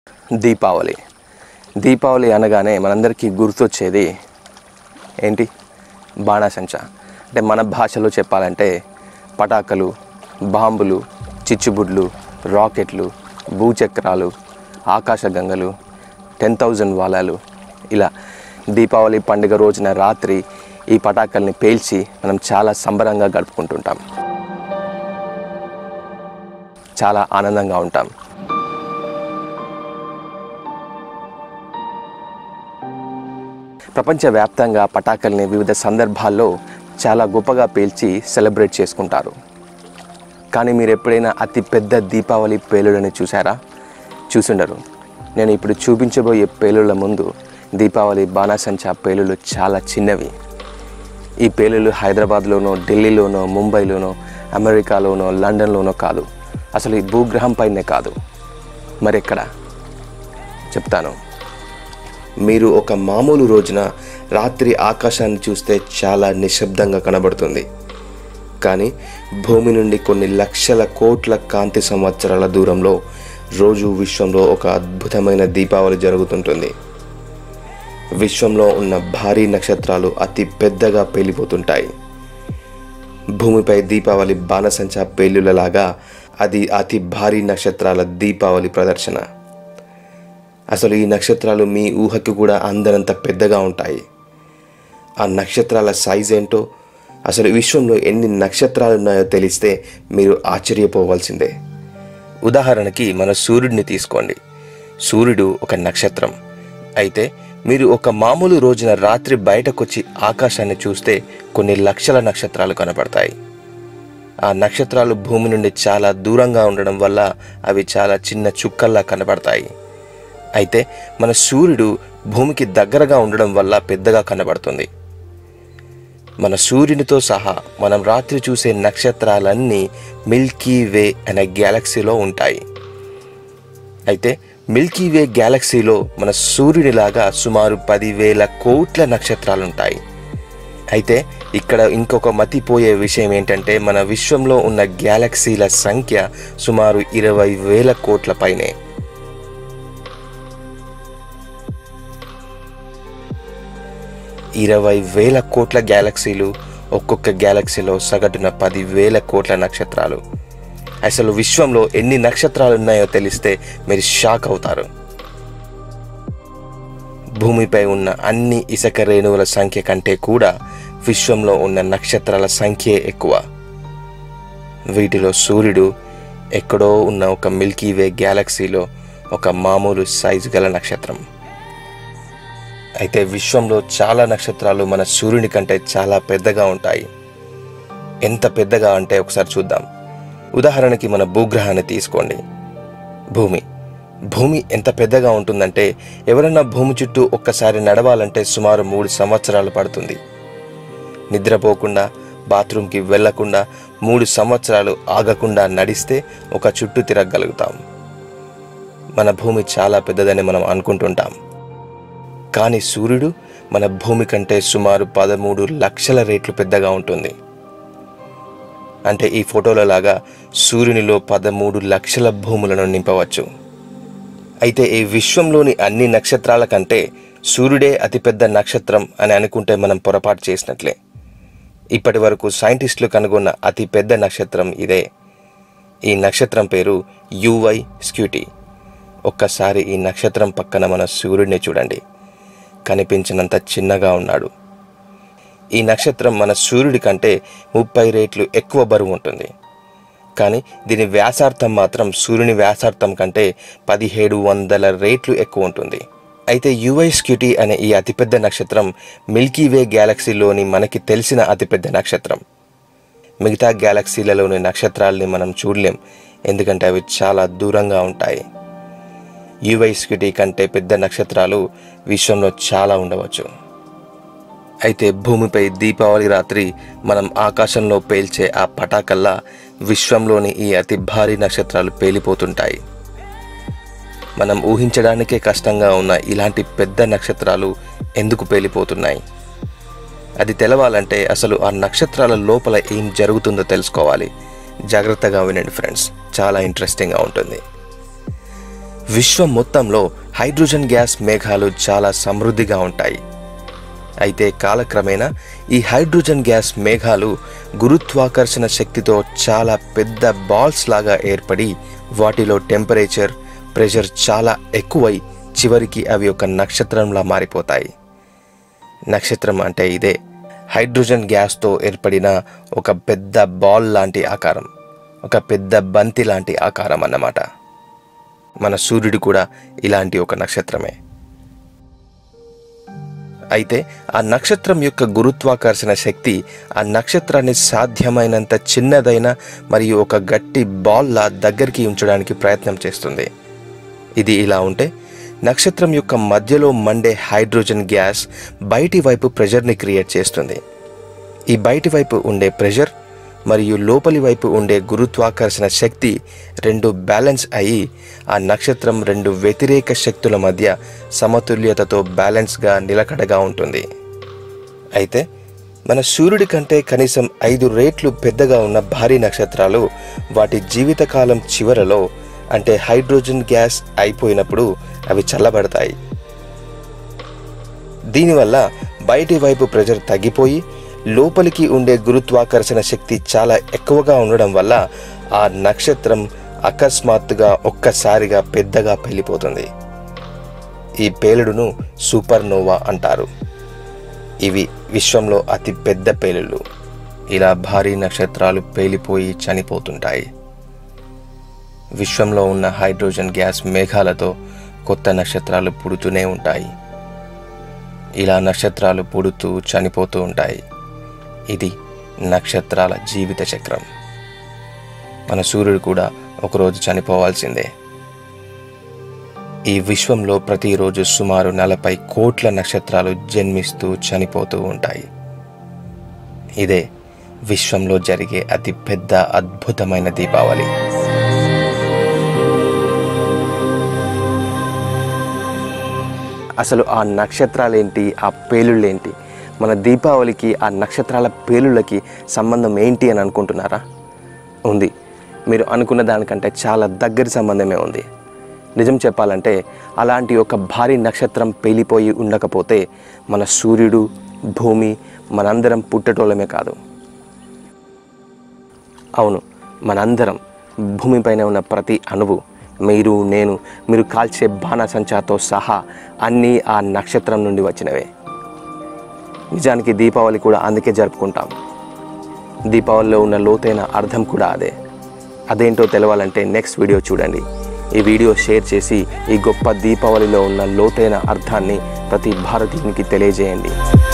దీపావళి దీపావళి అనగానే మనందరికీ గుర్తొచ్చేది ఏంటి బాణాసంచా అంటే మన భాషలో చెప్పాలంటే పటాకలు బాంబులు చిచ్చుబుడ్లు రాకెట్లు భూచక్రాలు ఆకాశగంగలు టెన్ థౌజండ్ వాలాలు ఇలా దీపావళి పండుగ రోజున రాత్రి ఈ పటాకల్ని పేల్చి మనం చాలా సంబరంగా గడుపుకుంటుంటాం చాలా ఆనందంగా ఉంటాం ప్రపంచవ్యాప్తంగా పటాకల్ని వివిధ సందర్భాల్లో చాలా గొప్పగా పేల్చి సెలబ్రేట్ చేసుకుంటారు కానీ మీరు ఎప్పుడైనా అతి పెద్ద దీపావళి పేలుళ్ళని చూసారా చూసుండరు నేను ఇప్పుడు చూపించబోయే పేలుళ్ళ ముందు దీపావళి బాణాసంచా పేలుళ్ళు చాలా చిన్నవి ఈ పేలుళ్ళు హైదరాబాద్లోనో ఢిల్లీలోనో ముంబైలోనో అమెరికాలోనో లండన్లోనో కాదు అసలు ఈ భూగ్రహం పైనే కాదు మరెక్కడ చెప్తాను మీరు ఒక మామూలు రోజున రాత్రి ఆకాశాన్ని చూస్తే చాలా నిశ్శబ్దంగా కనబడుతుంది కానీ భూమి నుండి కొన్ని లక్షల కోట్ల కాంతి సంవత్సరాల దూరంలో రోజు విశ్వంలో ఒక అద్భుతమైన దీపావళి జరుగుతుంటుంది విశ్వంలో ఉన్న భారీ నక్షత్రాలు అతి పెద్దగా పేలిపోతుంటాయి భూమిపై దీపావళి బాణసంచా పేలులలాగా అది అతి భారీ నక్షత్రాల దీపావళి ప్రదర్శన అసలు ఈ నక్షత్రాలు మీ ఊహకి కూడా అందనంత పెద్దగా ఉంటాయి ఆ నక్షత్రాల సైజ్ ఏంటో అసలు విశ్వంలో ఎన్ని నక్షత్రాలు ఉన్నాయో తెలిస్తే మీరు ఆశ్చర్యపోవాల్సిందే ఉదాహరణకి మన సూర్యుడిని తీసుకోండి సూర్యుడు ఒక నక్షత్రం అయితే మీరు ఒక మామూలు రోజున రాత్రి బయటకొచ్చి ఆకాశాన్ని చూస్తే కొన్ని లక్షల నక్షత్రాలు కనపడతాయి ఆ నక్షత్రాలు భూమి నుండి చాలా దూరంగా ఉండడం వల్ల అవి చాలా చిన్న చుక్కల్లా కనబడతాయి అయితే మన సూర్యుడు భూమికి దగ్గరగా ఉండడం వల్ల పెద్దగా కనబడుతుంది మన సూర్యునితో సహా మనం రాత్రి చూసే నక్షత్రాలన్నీ మిల్కీ వే అనే గ్యాలక్సీలో ఉంటాయి అయితే మిల్కీ వే గ్యాలక్సీలో మన సూర్యునిలాగా సుమారు పదివేల కోట్ల నక్షత్రాలు ఉంటాయి అయితే ఇక్కడ ఇంకొక మతిపోయే విషయం ఏంటంటే మన విశ్వంలో ఉన్న గ్యాలక్సీల సంఖ్య సుమారు ఇరవై వేల కోట్ల పైనే ఇరవై వేల కోట్ల గ్యాలక్సీలు ఒక్కొక్క గ్యాలక్సీలో సగటున పదివేల కోట్ల నక్షత్రాలు అసలు విశ్వంలో ఎన్ని నక్షత్రాలు ఉన్నాయో తెలిస్తే మీరు షాక్ అవుతారు భూమిపై ఉన్న అన్ని ఇసుక రేణువుల సంఖ్య కంటే కూడా విశ్వంలో ఉన్న నక్షత్రాల సంఖ్యే ఎక్కువ వీటిలో సూర్యుడు ఎక్కడో ఉన్న ఒక మిల్కీ వే గ్యాలక్సీలో ఒక మామూలు సైజు గల నక్షత్రం అయితే విశ్వంలో చాలా నక్షత్రాలు మన సూర్యుని కంటే చాలా పెద్దగా ఉంటాయి ఎంత పెద్దగా అంటే ఒకసారి చూద్దాం ఉదాహరణకి మన భూగ్రహాన్ని తీసుకోండి భూమి భూమి ఎంత పెద్దగా ఉంటుందంటే ఎవరైనా భూమి చుట్టూ ఒక్కసారి నడవాలంటే సుమారు మూడు సంవత్సరాలు పడుతుంది నిద్రపోకుండా బాత్రూమ్కి వెళ్ళకుండా మూడు సంవత్సరాలు ఆగకుండా నడిస్తే ఒక చుట్టూ తిరగగలుగుతాం మన భూమి చాలా పెద్దదని మనం అనుకుంటుంటాం కానీ సూర్యుడు మన భూమి కంటే సుమారు పదమూడు లక్షల రేట్లు పెద్దగా ఉంటుంది అంటే ఈ ఫోటోలో లాగా సూర్యునిలో పదమూడు లక్షల భూములను నింపవచ్చు అయితే ఈ విశ్వంలోని అన్ని నక్షత్రాల కంటే సూర్యుడే అతిపెద్ద నక్షత్రం అని అనుకుంటే మనం పొరపాటు చేసినట్లే ఇప్పటి వరకు సైంటిస్టులు కనుగొన్న అతి పెద్ద నక్షత్రం ఇదే ఈ నక్షత్రం పేరు యువై స్క్యూటీ ఒక్కసారి ఈ నక్షత్రం పక్కన మన సూర్యుడిని చూడండి కనిపించినంత చిన్నగా ఉన్నాడు ఈ నక్షత్రం మన సూర్యుడి కంటే ముప్పై రేట్లు ఎక్కువ బరువు ఉంటుంది కానీ దీని వ్యాసార్థం మాత్రం సూర్యుని వ్యాసార్థం కంటే పదిహేడు వందల రేట్లు ఎక్కువ ఉంటుంది అయితే యువై స్క్యూటీ అనే ఈ అతిపెద్ద నక్షత్రం మిల్కీ వే గ్యాలక్సీలోని మనకి తెలిసిన అతిపెద్ద నక్షత్రం మిగతా గ్యాలక్సీలలోని నక్షత్రాలని మనం చూడలేం ఎందుకంటే అవి చాలా దూరంగా ఉంటాయి యువై స్క్యూటీ కంటే పెద్ద నక్షత్రాలు విశ్వంలో చాలా ఉండవచ్చు అయితే భూమిపై దీపావళి రాత్రి మనం ఆకాశంలో పేల్చే ఆ పటాకల్లా విశ్వంలోని ఈ అతి భారీ నక్షత్రాలు పేలిపోతుంటాయి మనం ఊహించడానికే కష్టంగా ఉన్న ఇలాంటి పెద్ద నక్షత్రాలు ఎందుకు పేలిపోతున్నాయి అది తెలవాలంటే అసలు ఆ నక్షత్రాల లోపల ఏం జరుగుతుందో తెలుసుకోవాలి జాగ్రత్తగా వినండి ఫ్రెండ్స్ చాలా ఇంట్రెస్టింగ్గా ఉంటుంది విశ్వం మొత్తంలో హైడ్రోజన్ గ్యాస్ మేఘాలు చాలా సమృద్ధిగా ఉంటాయి అయితే కాలక్రమేణా ఈ హైడ్రోజన్ గ్యాస్ మేఘాలు గురుత్వాకర్షణ శక్తితో చాలా పెద్ద బాల్స్ లాగా ఏర్పడి వాటిలో టెంపరేచర్ ప్రెషర్ చాలా ఎక్కువై చివరికి అవి ఒక నక్షత్రంలా మారిపోతాయి నక్షత్రం అంటే ఇదే హైడ్రోజన్ గ్యాస్తో ఏర్పడిన ఒక పెద్ద బాల్ లాంటి ఆకారం ఒక పెద్ద బంతి లాంటి ఆకారం అన్నమాట మన సూర్యుడు కూడా ఇలాంటి ఒక నక్షత్రమే అయితే ఆ నక్షత్రం యొక్క గురుత్వాకర్షణ శక్తి ఆ నక్షత్రాన్ని సాధ్యమైనంత చిన్నదైన మరియు ఒక గట్టి బాల్లా దగ్గరికి ఉంచడానికి ప్రయత్నం చేస్తుంది ఇది ఇలా ఉంటే నక్షత్రం యొక్క మధ్యలో మండే హైడ్రోజన్ గ్యాస్ బయటి వైపు ప్రెషర్ని క్రియేట్ చేస్తుంది ఈ బయటి వైపు ఉండే ప్రెషర్ మరియు లోపలి వైపు ఉండే గురుత్వాకర్షణ శక్తి రెండు బ్యాలెన్స్ అయి ఆ నక్షత్రం రెండు వ్యతిరేక శక్తుల మధ్య సమతుల్యతతో బ్యాలెన్స్గా నిలకడగా ఉంటుంది అయితే మన సూర్యుడి కంటే కనీసం ఐదు రేట్లు పెద్దగా ఉన్న భారీ నక్షత్రాలు వాటి జీవితకాలం చివరలో అంటే హైడ్రోజన్ గ్యాస్ అయిపోయినప్పుడు అవి చల్లబడతాయి దీనివల్ల బయటి వైపు ప్రెషర్ తగ్గిపోయి లోపలికి ఉండే గురుత్వాకర్షణ శక్తి చాలా ఎక్కువగా ఉండడం వల్ల ఆ నక్షత్రం అకస్మాత్తుగా ఒక్కసారిగా పెద్దగా పెళ్ళిపోతుంది ఈ పేలుడును సూపర్ నోవా అంటారు ఇవి విశ్వంలో అతి పెద్ద పేలుళ్ళు ఇలా భారీ నక్షత్రాలు పేలిపోయి చనిపోతుంటాయి విశ్వంలో ఉన్న హైడ్రోజన్ గ్యాస్ మేఘాలతో కొత్త నక్షత్రాలు పుడుతూనే ఉంటాయి ఇలా నక్షత్రాలు పుడుతూ చనిపోతూ ఉంటాయి ఇది నక్షత్రాల జీవిత చక్రం మన సూర్యుడు కూడా ఒకరోజు చనిపోవాల్సిందే ఈ విశ్వంలో ప్రతిరోజు సుమారు నలభై కోట్ల నక్షత్రాలు జన్మిస్తూ చనిపోతూ ఉంటాయి ఇదే విశ్వంలో జరిగే అతి పెద్ద అద్భుతమైన దీపావళి అసలు ఆ నక్షత్రాలేంటి ఆ పేలుళ్ళేంటి మన దీపావళికి ఆ నక్షత్రాల పేలుళ్ళకి సంబంధం ఏంటి అని అనుకుంటున్నారా ఉంది మీరు అనుకున్న దానికంటే చాలా దగ్గరి సంబంధమే ఉంది నిజం చెప్పాలంటే అలాంటి ఒక భారీ నక్షత్రం పేలిపోయి ఉండకపోతే మన సూర్యుడు భూమి మనందరం పుట్టటోళ్ళమే కాదు అవును మనందరం భూమిపైన ఉన్న ప్రతి అణువు మీరు నేను మీరు కాల్చే బాణసంచాతో సహా అన్నీ ఆ నక్షత్రం నుండి వచ్చినవే నిజానికి దీపావళి కూడా అందుకే జరుపుకుంటాం దీపావళిలో ఉన్న లోతైన అర్థం కూడా అదే అదేంటో తెలవాలంటే నెక్స్ట్ వీడియో చూడండి ఈ వీడియో షేర్ చేసి ఈ గొప్ప దీపావళిలో ఉన్న లోతైన అర్థాన్ని ప్రతి భారతీయునికి తెలియజేయండి